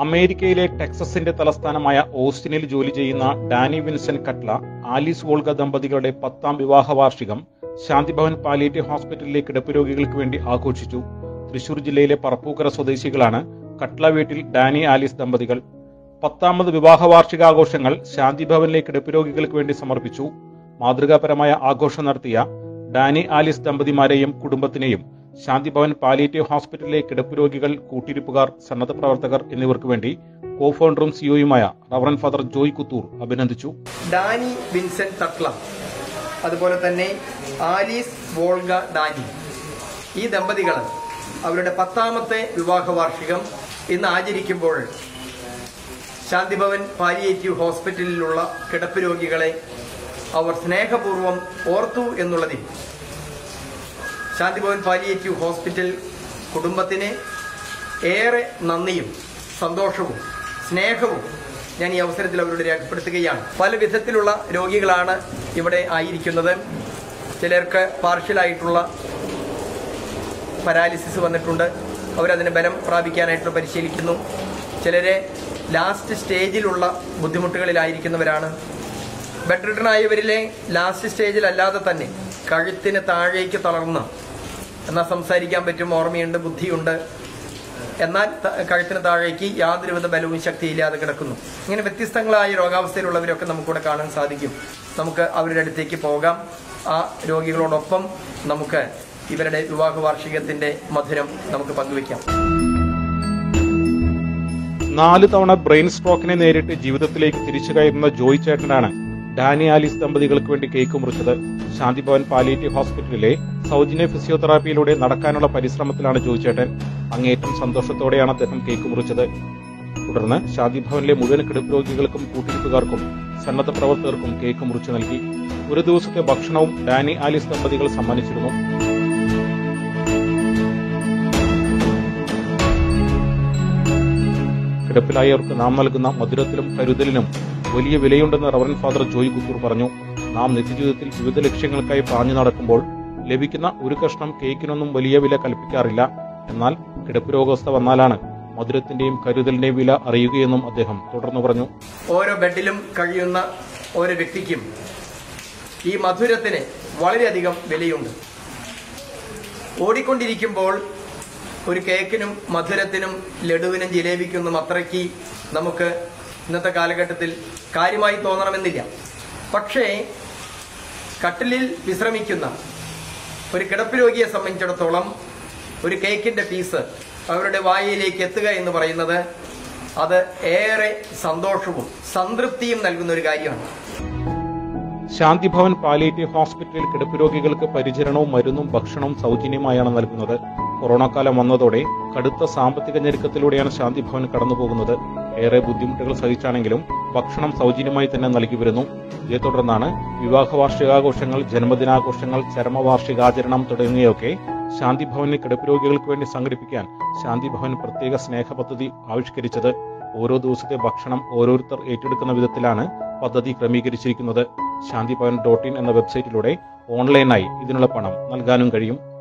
അമേരിക്കയിലെ ടെക്സസിന്റെ തലസ്ഥാനമായ ഓസ്റ്റിനിൽ ജോലി ചെയ്യുന്ന ഡാനി വിൻസെന്റ് കട്ല ആലിസ് വോൾഗ ദമ്പതികളുടെ പത്താം വിവാഹ വാർഷികം ശാന്തിഭവൻ പാലിയേറ്റീവ് ഹോസ്പിറ്റലിലെ കിടപ്പ് രോഗികൾക്ക് വേണ്ടി ആഘോഷിച്ചു തൃശൂർ ജില്ലയിലെ പറപ്പൂക്കര സ്വദേശികളാണ് കട്ല വീട്ടിൽ ഡാനി ആലിസ് ദമ്പതികൾ പത്താമത് വിവാഹ വാർഷികാഘോഷങ്ങൾ ശാന്തിഭവനിലെ കിടപ്പ് രോഗികൾക്ക് വേണ്ടി സമർപ്പിച്ചു മാതൃകാപരമായ ആഘോഷം നടത്തിയ ഡാനി ആലിസ് ദമ്പതിമാരെയും കുടുംബത്തിനെയും ശാന്തിഭവൻ പാലിയേറ്റീവ് ഹോസ്പിറ്റലിലെ കിടപ്പ് രോഗികൾ കൂട്ടിരിപ്പുകാർ സന്നദ്ധ പ്രവർത്തകർ എന്നിവർക്ക് വേണ്ടി കോ ഫൗണ്ടറും സിഒയുമായ റവറൻ ഫാദർ ജോയ് കുത്തൂർ അഭിനന്ദിച്ചു ഡാനി വിൻസെന്റ് തട്ല അതുപോലെ തന്നെ ആലീസ് വോൾഗ ഡാനി ഈ ദമ്പതികൾ അവരുടെ പത്താമത്തെ വിവാഹ വാർഷികം ഇന്ന് ആചരിക്കുമ്പോൾ ശാന്തിഭവൻ പാലിയേറ്റീവ് ഹോസ്പിറ്റലിലുള്ള കിടപ്പ് രോഗികളെ അവർ സ്നേഹപൂർവ്വം ഓർത്തു എന്നുള്ളതിൽ ശാന്തിഭവൻ പാലിയേറ്റീവ് ഹോസ്പിറ്റൽ കുടുംബത്തിന് ഏറെ നന്ദിയും സന്തോഷവും സ്നേഹവും ഞാൻ ഈ അവസരത്തിൽ അവരോട് രേഖപ്പെടുത്തുകയാണ് പല വിധത്തിലുള്ള രോഗികളാണ് ഇവിടെ ആയിരിക്കുന്നത് ചിലർക്ക് പാർഷ്യലായിട്ടുള്ള പരാലിസിസ് വന്നിട്ടുണ്ട് അവരതിന് ബലം പ്രാപിക്കാനായിട്ട് പരിശീലിക്കുന്നു ചിലരെ ലാസ്റ്റ് സ്റ്റേജിലുള്ള ബുദ്ധിമുട്ടുകളിലായിരിക്കുന്നവരാണ് ബെഡ് റിട്ടൺ ആയവരിലെ ലാസ്റ്റ് സ്റ്റേജിലല്ലാതെ തന്നെ കഴുത്തിന് താഴേക്ക് തളർന്ന് എന്നാൽ സംസാരിക്കാൻ പറ്റും ഓർമ്മയുണ്ട് ബുദ്ധിയുണ്ട് എന്നാൽ ത- കഴുത്തിന് താഴേക്ക് യാതൊരുവിധ ബലവും ശക്തിയില്ലാതെ കിടക്കുന്നു ഇങ്ങനെ വ്യത്യസ്തങ്ങളായ രോഗാവസ്ഥയിലുള്ളവരൊക്കെ നമുക്കിവിടെ കാണാൻ സാധിക്കും നമുക്ക് അവരുടെ അടുത്തേക്ക് പോകാം ആ രോഗികളോടൊപ്പം നമുക്ക് ഇവരുടെ വിവാഹ വാർഷികത്തിന്റെ മധുരം നമുക്ക് പങ്കുവയ്ക്കാം നാല് തവണ ബ്രെയിൻ സ്ട്രോക്കിനെ നേരിട്ട് ജീവിതത്തിലേക്ക് തിരിച്ചു കയറുന്ന ജോയ് ചേട്ടനാണ് ഡാനി ആലിസ് ദമ്പതികൾക്ക് വേണ്ടി കേക്ക് മുറിച്ചത് ശാന്തിഭവൻ പാലിയേറ്റീവ് ഹോസ്പിറ്റലിലെ സൗജന്യ ഫിസിയോതെറാപ്പിയിലൂടെ നടക്കാനുള്ള പരിശ്രമത്തിലാണ് ജോയ് ചേട്ടൻ അങ്ങേയറ്റം സന്തോഷത്തോടെയാണ് അദ്ദേഹം കേക്ക് മുറിച്ചത് തുടർന്ന് ശാന്തിഭവനിലെ മുഴുവൻ കിടപ്പ് രോഗികൾക്കും കൂട്ടിരിപ്പുകാർക്കും സന്നദ്ധ പ്രവർത്തകർക്കും കേക്ക് മുറിച്ചു നൽകി ഒരു ദിവസത്തെ ഭക്ഷണവും ഡാനി ആലിസ് ദമ്പതികൾ സമ്മാനിച്ചിരുന്നു കിടപ്പിലായവർക്ക് നാം നൽകുന്ന മധുരത്തിലും കരുതലിനും വലിയ വിലയുണ്ടെന്ന് റവറൻ ഫാദർ ജോയ് കുത്തൂർ പറഞ്ഞു നാം നിത്യജീവിതത്തിൽ വിവിധ ലക്ഷ്യങ്ങൾക്കായി പാഞ്ഞു നടക്കുമ്പോൾ ലഭിക്കുന്ന ഒരു കഷ്ണം കേക്കിനൊന്നും വലിയ വില കൽപ്പിക്കാറില്ല എന്നാൽ കിടപ്പ് രോഗാവസ്ഥ വന്നാലാണ് മധുരത്തിന്റെയും കരുതലിന്റെയും വില അറിയുകയെന്നും അദ്ദേഹം തുടർന്നു പറഞ്ഞു ഓരോ ബെഡിലും കഴിയുന്ന ഓരോ വ്യക്തിക്കും ഈ മധുരത്തിന് വളരെയധികം വിലയുണ്ട് ഓടിക്കൊണ്ടിരിക്കുമ്പോൾ ഒരു കേക്കിനും മധുരത്തിനും ലഡുവിനും ജിലേബിക്കൊന്നും അത്രയ്ക്ക് നമുക്ക് ഇന്നത്തെ കാലഘട്ടത്തിൽ കാര്യമായി തോന്നണമെന്നില്ല പക്ഷേ കട്ടിലിൽ വിശ്രമിക്കുന്ന ഒരു കിടപ്പ് രോഗിയെ സംബന്ധിച്ചിടത്തോളം ഒരു കേക്കിന്റെ പീസ് അവരുടെ വായയിലേക്ക് എത്തുക എന്ന് പറയുന്നത് അത് ഏറെ സന്തോഷവും സംതൃപ്തിയും നൽകുന്ന ഒരു കാര്യമാണ് ശാന്തിഭവൻ പാലിയേറ്റീവ് ഹോസ്പിറ്റലിൽ കിടപ്പ് രോഗികൾക്ക് പരിചരണവും മരുന്നും ഭക്ഷണവും സൗജന്യമായാണ് നൽകുന്നത് കൊറോണ കാലം വന്നതോടെ കടുത്ത സാമ്പത്തിക ഞെരുക്കത്തിലൂടെയാണ് ശാന്തിഭവൻ കടന്നുപോകുന്നത് ഏറെ ബുദ്ധിമുട്ടുകൾ സഹിച്ചാണെങ്കിലും ഭക്ഷണം സൗജന്യമായി തന്നെ നൽകി വരുന്നു ഇതേ തുടർന്നാണ് വിവാഹ വാർഷികാഘോഷങ്ങൾ ജന്മദിനാഘോഷങ്ങൾ ചരമവാർഷികാചരണം തുടങ്ങിയൊക്കെ ശാന്തിഭവനിൽ കിടപ്പ് രോഗികൾക്ക് വേണ്ടി സംഘടിപ്പിക്കാൻ ശാന്തിഭവൻ പ്രത്യേക സ്നേഹ പദ്ധതി ആവിഷ്കരിച്ചത് ഓരോ ദിവസത്തെ ഭക്ഷണം ഓരോരുത്തർ ഏറ്റെടുക്കുന്ന വിധത്തിലാണ് പദ്ധതി ക്രമീകരിച്ചിരിക്കുന്നത് ശാന്തിഭവൻ ഡോട്ട് ഇൻ എന്ന വെബ്സൈറ്റിലൂടെ ഓൺലൈനായി ഇതിനുള്ള പണം നൽകാനും കഴിയും